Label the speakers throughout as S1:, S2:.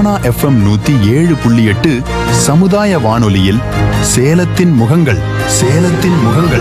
S1: Sona FM நூத்தி ஏழு புள்ளி எட்டு சமுதாய வானொலியில் சேலத்தின் முகங்கள் சேலத்தின் முகங்கள்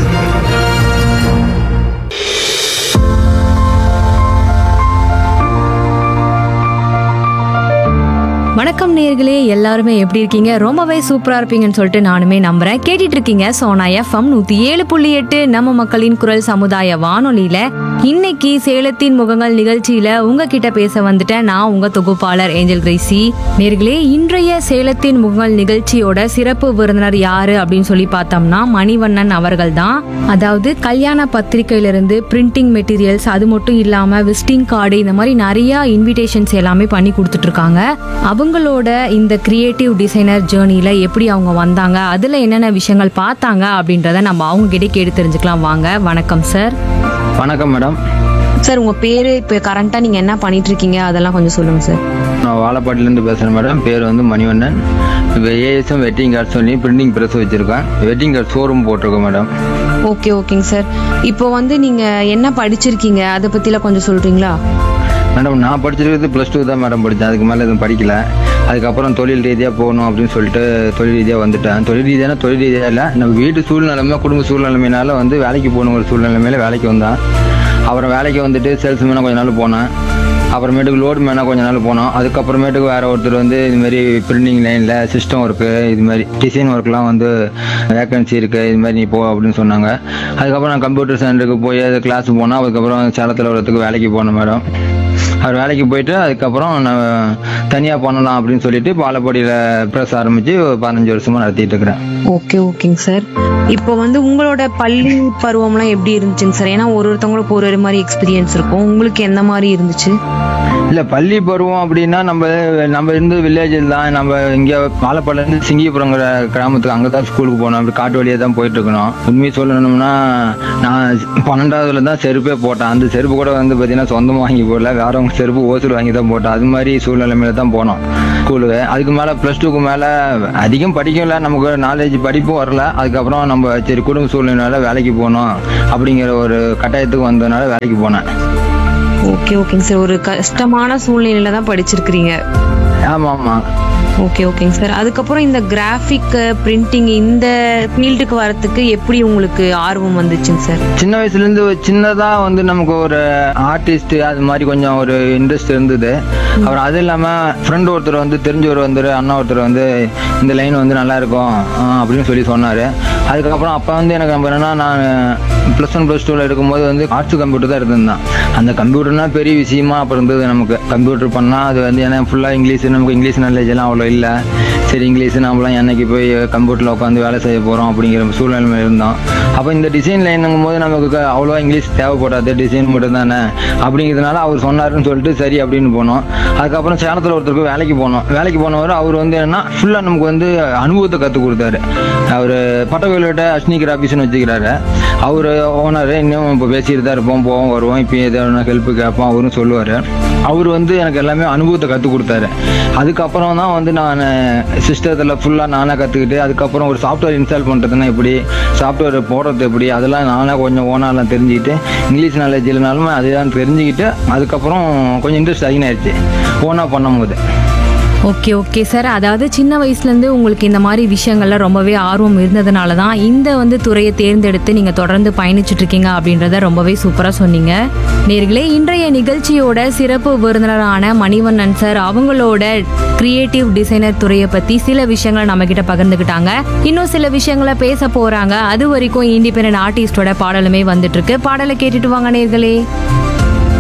S2: வணக்கம் நேர்களே எல்லாருமே எப்படி இருக்கீங்க ரொம்பவே சூப்பரா இருப்பீங்கன்னு சொல்லிட்டு நானுமே நம்புறேன் கேட்டுட்டு இருக்கீங்க சோனா எஃப்எம் நூத்தி ஏழு புள்ளி எட்டு நம்ம மக்களின் குரல் சமுதாய வானொலியில இன்னைக்கு சேலத்தின் முகங்கள் நிகழ்ச்சியில உங்ககிட்ட பேச வந்துட்டேன் நான் உங்க தொகுப்பாளர் ஏஞ்சல் கிரேசி நேர்களே இன்றைய சேலத்தின் முகங்கள் நிகழ்ச்சியோட சிறப்பு விருந்தினர் யாரு அப்படின்னு சொல்லி பார்த்தோம்னா மணிவண்ணன் அவர்கள் தான் அதாவது கல்யாண பத்திரிக்கையிலிருந்து பிரிண்டிங் மெட்டீரியல்ஸ் அது மட்டும் இல்லாம விசிட்டிங் கார்டு இந்த மாதிரி நிறைய இன்விடேஷன்ஸ் எல்லாமே பண்ணி கொடுத்துட்டு இருக்காங்க அவங்களோட இந்த கிரியேட்டிவ் டிசைனர் ஜேர்னில எப்படி அவங்க வந்தாங்க அதுல என்னென்ன விஷயங்கள் பார்த்தாங்க அப்படின்றத நம்ம அவங்க கிட்ட கேட்டு தெரிஞ்சுக்கலாம் வாங்க வணக்கம் சார்
S3: வணக்கம் மேடம்
S2: சார் உங்க பேரு இப்ப கரண்டா நீங்க என்ன பண்ணிட்டு இருக்கீங்க அதெல்லாம் கொஞ்சம் சொல்லுங்க சார்
S3: நான் வாழப்பாட்டிலேருந்து பேசுகிறேன் மேடம் பேர் வந்து மணிவண்ணன் இப்போ ஏஎஸ்எம் வெட்டிங் கார்டு சொல்லி பிரிண்டிங் ப்ரெஸ் வச்சுருக்கேன் வெட்டிங் கார்டு ஷோரூம் போட்டிருக்கோம் மேடம்
S2: ஓகே ஓகேங்க சார் இப்போ வந்து நீங்க என்ன படிச்சிருக்கீங்க அதை பத்தில கொஞ்சம் சொல்றீங்களா
S3: மேடம் நான் படிச்சிருக்கிறது ப்ளஸ் டூ தான் மேடம் படித்தேன் அதுக்கு மேலே எதுவும் படிக்கல அதுக்கப்புறம் தொழில் ரீதியாக போகணும் அப்படின்னு சொல்லிட்டு தொழில் ரீதியாக வந்துட்டேன் தொழில் ரீதியான தொழில் ரீதியாக இல்லை நம்ம வீட்டு சூழ்நிலைமை குடும்ப சூழ்நிலைமையினால வந்து வேலைக்கு போகணுங்கிற சூழ்நிலைமையில வேலைக்கு வந்தேன் அப்புறம் வேலைக்கு வந்துட்டு சேல்ஸ்மேனாக கொஞ்ச நாள் போனேன் அப்புறமேட்டுக்கு லோடு மேனாக கொஞ்ச நாள் போனோம் அதுக்கப்புறமேட்டுக்கு வேற ஒருத்தர் வந்து இது மாதிரி பிரிண்டிங் லைனில் சிஸ்டம் ஒர்க்கு இது மாதிரி டிசைன் ஒர்க்லாம் வந்து வேகன்சி இருக்கு இது மாதிரி நீ போ அப்படின்னு சொன்னாங்க அதுக்கப்புறம் நான் கம்ப்யூட்டர் சென்டருக்கு போய் அது கிளாஸ் போனேன் அதுக்கப்புறம் சேலத்தில் வரதுக்கு வேலைக்கு போனேன் மேடம் அவர் வேலைக்கு போயிட்டு அதுக்கப்புறம் நான் தனியாக பண்ணலாம் அப்படின்னு சொல்லிட்டு பாலப்பாடியில் ப்ரெஸ் ஆரம்பித்து ஒரு பதினஞ்சு வருஷமாக நடத்திட்டு இருக்கிறேன்
S2: ஓகே ஓகேங்க சார் இப்போ வந்து உங்களோட பள்ளி பருவம்லாம் எப்படி இருந்துச்சுங்க சார் ஏன்னா ஒரு ஒருத்தவங்களுக்கு ஒரு ஒரு மாதிரி எக்ஸ்பீரியன்ஸ் இருக்கும் உங்களுக்கு எந்த மாதிரி இருந்துச்சு
S3: இல்லை பள்ளி பருவம் அப்படின்னா நம்ம நம்ம இருந்து வில்லேஜில் தான் நம்ம இங்கே பாலப்பாடிலேருந்து சிங்கிபுரங்கிற கிராமத்துக்கு அங்கே தான் ஸ்கூலுக்கு போனோம் அப்படி காட்டு வழியாக தான் போயிட்டு இருக்கணும் உண்மையை சொல்லணும்னா நான் பன்னெண்டாவதுல தான் செருப்பே போட்டேன் அந்த செருப்பு கூட வந்து பார்த்தீங்கன்னா சொந்தமாக வாங்கி போடல வேறவங்க செருப்பு ஓசூர் வாங்கி தான் போட்டேன் அது மாதிரி சூழ்நிலைமையில தான் போனோம் ஸ்கூலுக்கு அதுக்கு மேலே ப்ளஸ் டூக்கு மேலே அதிகம் படிக்கல நமக்கு நாலேஜ் படிப்பும் வரல அதுக்கப்புறம் நம்ம சரி குடும்ப சூழ்நிலையால வேலைக்கு போகணும் அப்படிங்கிற ஒரு கட்டாயத்துக்கு வந்ததுனால வேலைக்கு போனேன்
S2: ஓகே ஓகேங்க சார் ஒரு கஷ்டமான சூழ்நிலையில தான் படிச்சிருக்கிறீங்க
S3: ஆமாம் ஆமாம்
S2: ஓகே ஓகேங்க சார் அதுக்கப்புறம் இந்த கிராஃபிக் பிரிண்டிங் இந்த ஃபீல்டுக்கு வரதுக்கு எப்படி உங்களுக்கு ஆர்வம் வந்துச்சுங்க சார்
S3: சின்ன வயசுல இருந்து ஒரு சின்னதா வந்து நமக்கு ஒரு ஆர்டிஸ்ட் அது மாதிரி கொஞ்சம் ஒரு இன்ட்ரெஸ்ட் இருந்தது அப்புறம் அது இல்லாம ஃப்ரெண்ட் ஒருத்தர் வந்து தெரிஞ்சவர் வந்து அண்ணா ஒருத்தர் வந்து இந்த லைன் வந்து நல்லா இருக்கும் ஆஹ் அப்படின்னு சொல்லி சொன்னாரு அதுக்கப்புறம் அப்போ வந்து எனக்கு நம்ம என்னன்னா நான் ப்ளஸ் ஒன் ப்ளஸ் டூவில் இருக்கும்போது வந்து ஆர்ட்ஸ் கம்ப்யூட்டர் தான் இருந்திருந்தேன் அந்த கம்ப்யூட்டர்னா பெரிய விஷயமா அப்போ இருந்தது நமக்கு கம்ப்யூட்டர் பண்ணால் அது வந்து ஏன்னா ஃபுல்லாக இங்கிலீஷ் நமக்கு இங்கிலீஷ் நாலேஜ் எல்லாம் அவ்வளோ இல்லை சரி இங்கிலீஷ் நம்மளாம் என்னைக்கு போய் கம்ப்யூட்டரில் உட்காந்து வேலை செய்ய போகிறோம் அப்படிங்கிற சூழ்நிலை இருந்தோம் அப்போ இந்த டிசைன் லைனுங்கும் போது நமக்கு அவ்வளோவா இங்கிலீஷ் தேவைப்படாது டிசைன் மட்டும் தானே அப்படிங்கிறதுனால அவர் சொன்னாருன்னு சொல்லிட்டு சரி அப்படின்னு போனோம் அதுக்கப்புறம் சேலத்தில் ஒருத்தருக்கு வேலைக்கு போனோம் வேலைக்கு போனவர் அவர் வந்து என்னன்னா ஃபுல்லாக நமக்கு வந்து அனுபவத்தை கற்றுக் கொடுத்தாரு அவர் பட்டக்கோயில்கிட்ட அஸ்னி கிராபிஸ்னு வச்சுக்கிறாரு அவர் ஓனர் இன்னும் இப்போ பேசிட்டு தான் இருப்போம் போவோம் வருவோம் இப்போ எதாவது ஹெல்ப் கேட்போம் அவரும் சொல்லுவார் அவர் வந்து எனக்கு எல்லாமே அனுபவத்தை கற்றுக் கொடுத்தாரு அதுக்கப்புறம் தான் வந்து நான் சிஸ்டத்தில் ஃபுல்லாக நானாக கற்றுக்கிட்டு அதுக்கப்புறம் ஒரு சாஃப்ட்வேர் இன்ஸ்டால் பண்ணுறதுன்னா எப்படி சாஃப்ட்வேர் போடுறது எப்படி அதெல்லாம் நானாக கொஞ்சம் ஓனாலாம் தெரிஞ்சுக்கிட்டு இங்கிலீஷ் நாலேஜ் இல்லைனாலும் அதெல்லாம் தெரிஞ்சுக்கிட்டு அதுக்கப்புறம் கொஞ்சம் இன்ட்ரெஸ்ட் அதிகமாகிடுச்சு ஓனாக பண்ணும்போது
S2: ஓகே ஓகே சார் அதாவது சின்ன வயசுலேருந்து உங்களுக்கு இந்த மாதிரி விஷயங்கள்ல ரொம்பவே ஆர்வம் இருந்ததுனால தான் இந்த வந்து துறையை தேர்ந்தெடுத்து நீங்கள் தொடர்ந்து பயணிச்சுட்டு இருக்கீங்க அப்படின்றத ரொம்பவே சூப்பராக சொன்னீங்க நேர்களே இன்றைய நிகழ்ச்சியோட சிறப்பு விருந்தினரான மணிவண்ணன் சார் அவங்களோட கிரியேட்டிவ் டிசைனர் துறையை பற்றி சில விஷயங்களை நம்ம கிட்ட பகிர்ந்துக்கிட்டாங்க இன்னும் சில விஷயங்களை பேச போகிறாங்க அது வரைக்கும் இண்டிபெண்ட் ஆர்டிஸ்டோட பாடலுமே வந்துட்டு இருக்கு பாடலை கேட்டுட்டு வாங்க நேர்களே